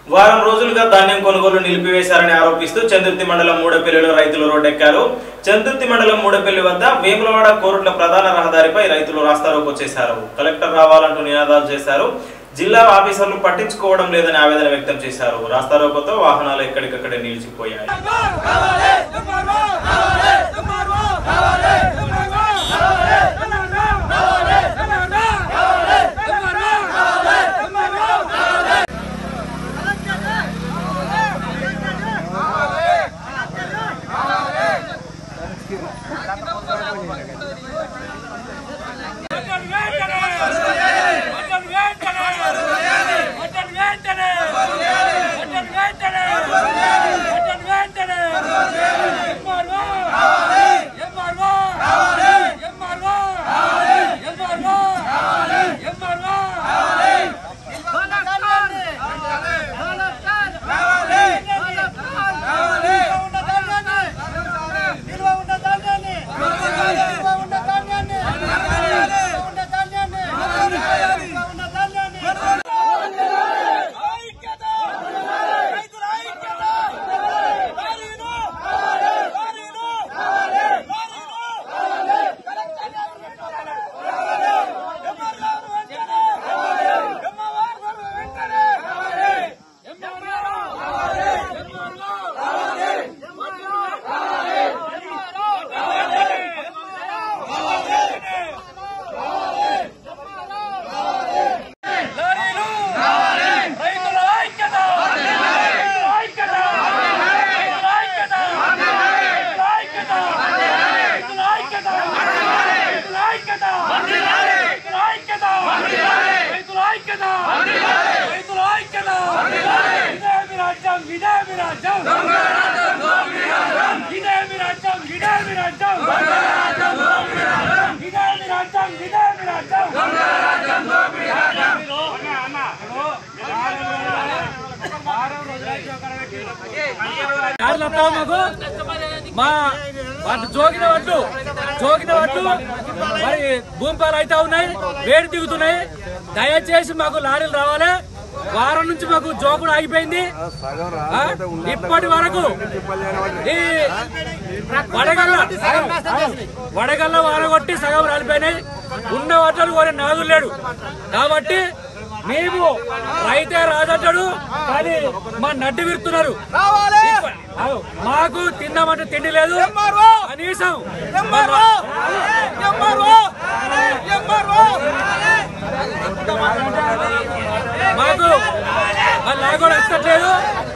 వారం రోజులుగా ధాన్యం కొనుగోలు నిలిపివేశారని ఆరోపిస్తూ చందుర్తి మండలం మూడపల్లిలో రైతులు రోడ్డెక్కారు చందుర్తి మండలం మూడపల్లి వద్ద వేములవాడ కోరుట్ల ప్రధాన రహదారిపై రైతులు రాస్తారోకు వచ్చేశారు కలెక్టర్ రావాలంటూ నినాదాలు చేశారు జిల్లా ఆఫీసర్లు పట్టించుకోవడం లేదని ఆవేదన వ్యక్తం చేశారు రాస్తారోకోతో వాహనాలు ఎక్కడికక్కడే నిలిచిపోయాయి రైతుల ఐక్యత రైతుల ఐక్యత రైతుల ఐక్యత రైతుల ఐక్యత రైతుల ఐక్యత రైతుల ఐక్యత రైతుల ఐక్యత రైతుల ఐక్యత రైతుల ఐక్యత ఇదే మీ రాజ్యం ఇదే మీ రాజ్యం ఇదే మీ రాజ్యం ఇదే మీ రాజ్యం ఇదే మీ రాజ్యం ఇదే మీ రాజ్యం యార్లు వస్తావా మాకు మా వాటి జోగిన వడ్లు జోగిన వడ్లు మరి భూమిపాలు అయితే ఉన్నాయి వేడి దిగుతున్నాయి దయచేసి మాకు లారీలు రావాలి వారం నుంచి మాకు జోకుడు ఆగిపోయింది ఆ? ఇప్పటి వరకు ఈ వడగల్ల వడగల్ల వారగొట్టి సగం రాలిపోయినాయి ఉన్న వడ్లను కోరే నాదులు లేడు కాబట్టి మేము రైతే రాదంటాడు కానీ మా నడ్డి విరుతున్నారు అవు, మాకు తిందామంటే తిండి లేదు కనీసం మాకు వాళ్ళు కూడా వచ్చట్లేదు